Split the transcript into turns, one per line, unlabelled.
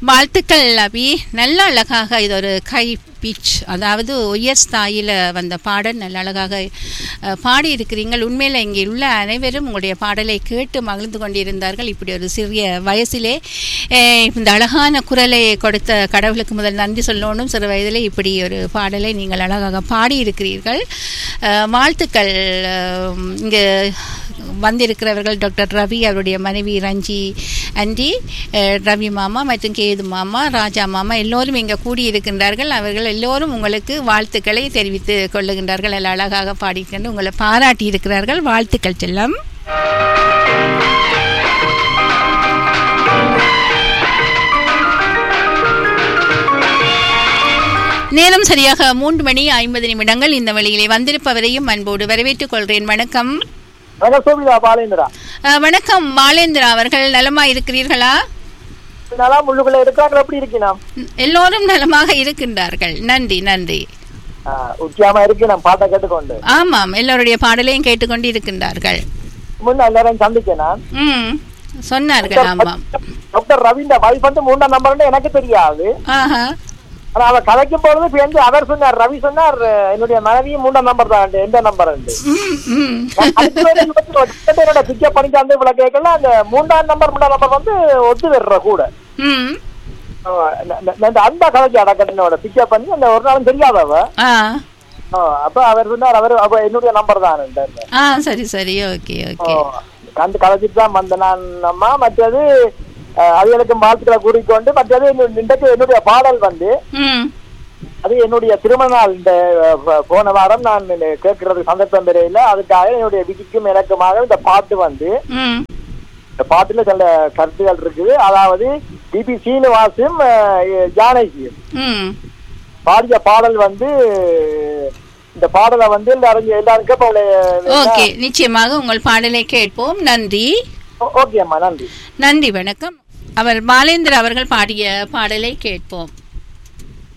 வாழ்த்துக்கள் அபி நல்ல அழகாக இது ஒரு கை பீச் அதாவது உயர் ஸ்தாயில வந்த பாடல் நல்ல அழகாக அஹ், பாடியிருக்கிறீர்கள் உண்மையில் இங்கே உள்ள அனைவரும் உங்களுடைய பாடலை கேட்டு மகிழ்ந்து கொண்டிருந்தார்கள் இப்படி ஒரு சிறிய வயசிலே அஹ், இந்த அழகான குரலை கொடுத்த கடவுளுக்கு முதல் நன்றி சொல்லணும் சிறு வயதிலே இப்படி ஒரு பாடலை நீங்கள் அழகாக பாடியிருக்கிறீர்கள் அஹ், வாழ்த்துக்கள் அஹ், இங்கே வந்திருக்கிறவர்கள் டாக்டர் ரவி அவருடைய மனைவி ரஞ்சி அண்டி அஹ், ரவி மாமா மற்றும் கேது மாமா ராஜா மாமா எல்லோரும் இங்கே கூடியிருக்கின்றார்கள் அவர்கள் எல்லோரும் உங்களுக்கு வாழ்த்துக்களை தெரிவித்து கொள்ளுகின்றார்கள் நல்ல அழகாக பாடிக்கொண்டு உங்களை பாராட்டி இருக்கிறார்கள் வாழ்த்துக்கள் செல்லம் நேரம் சரியாக மூன்று மணி ஐம்பது நிமிடங்கள் இந்த வழியிலே வந்திருப்பவரையும் அன்போடு வரவேற்றுக் கொள்கிறேன் வணக்கம்
வணக்கம் சோபிதா பாலேந்திரா
அஹ், வணக்கம் பாலேந்திரா அவர்கள் நலமா இருக்கிறீர்களா
நல்லா முள்ளுக்குள்ள இருக்காங்க எப்படி இருக்கீங்க
எல்லோரும் நலமாக இருக்கின்றார்கள் நன்றி நன்றி
உச்சியாம இருக்கு நான் பாட்டை கேட்டுக்கொண்டு
ஆமாம் எல்லோருடைய பாடலையும் கேட்டுக்கொண்டு இருக்கின்றார்கள்
முன்ன எல்லாரையும் சந்திச்சேன் நான்
ம் சொன்னார்கள் ஆமாம்
டாக்டர் ரவீந்திர வைஃப் வந்து மூணாம் நம்பர்னு எனக்கு தெரியாது
ஆஹா
ஆனா அவ கதைக்கும் பொழுது சேர்ந்து அவர் சொன்னார் ரவி சொன்னார் என்னுடைய மனைவியும் மூணாம் நம்பர் தான் எந்த நம்பர்
ம் ம்
என்னோட பிக்கப் பண்ணிட்டு வந்து இவ்வளவு கேட்கல அந்த மூன்றாம் நம்பர் மூணாம் நம்பர் வந்து ஒத்து வர்ற கூட
ம்
ஆஹ் ந- ந- அந்த அந்த கதைக்கு அடக்கட்டினோட பிக்கப் பண்ணி அந்த ஒரு நாளும் தெரியாதவ
ஆ
ஆஹ் அப்ப அவர் சொன்னார் அவர் அவ என்னுடைய நம்பர் தான்
ஆ சரி சரி ஓகே ஓகே
கண்டு கலைச்சிட்டு தான் வந்த நான் அம்மா மற்றது அஹ், அவைகளுக்கு வாழ்த்துக்களை கூறிக்கொண்டு மற்றது இன்னொரு- இன்றைக்கு என்னுடைய பாடல் வந்து
ம்
அது என்னுடைய திருமண நாள் இந்த அஹ், போன வாரம் நான் கேட்கறது சந்தர்ப்பம் பெறையில அதுக்காக என்னுடைய விதிக்கும் எனக்குமாக இந்த பாட்டு வந்து
ம்
இந்த பாட்டுல சில கருத்துகள் இருக்குது அதாவது பிபி சீனிவாசும் அஹ், ஜானகியும்
ம்
பாடிய பாடல் வந்து இந்த பாடலை வந்து எல்லாரும் எல்லாரும் கேட்போம்
ஓகே நிச்சயமாக உங்கள் பாடலை கேட்போம் நன்றி
ஓகே அம்மா நன்றி
நன்றி வணக்கம் அவர் பாலேந்திர அவர்கள் பாடிய பாடலை கேட்போம்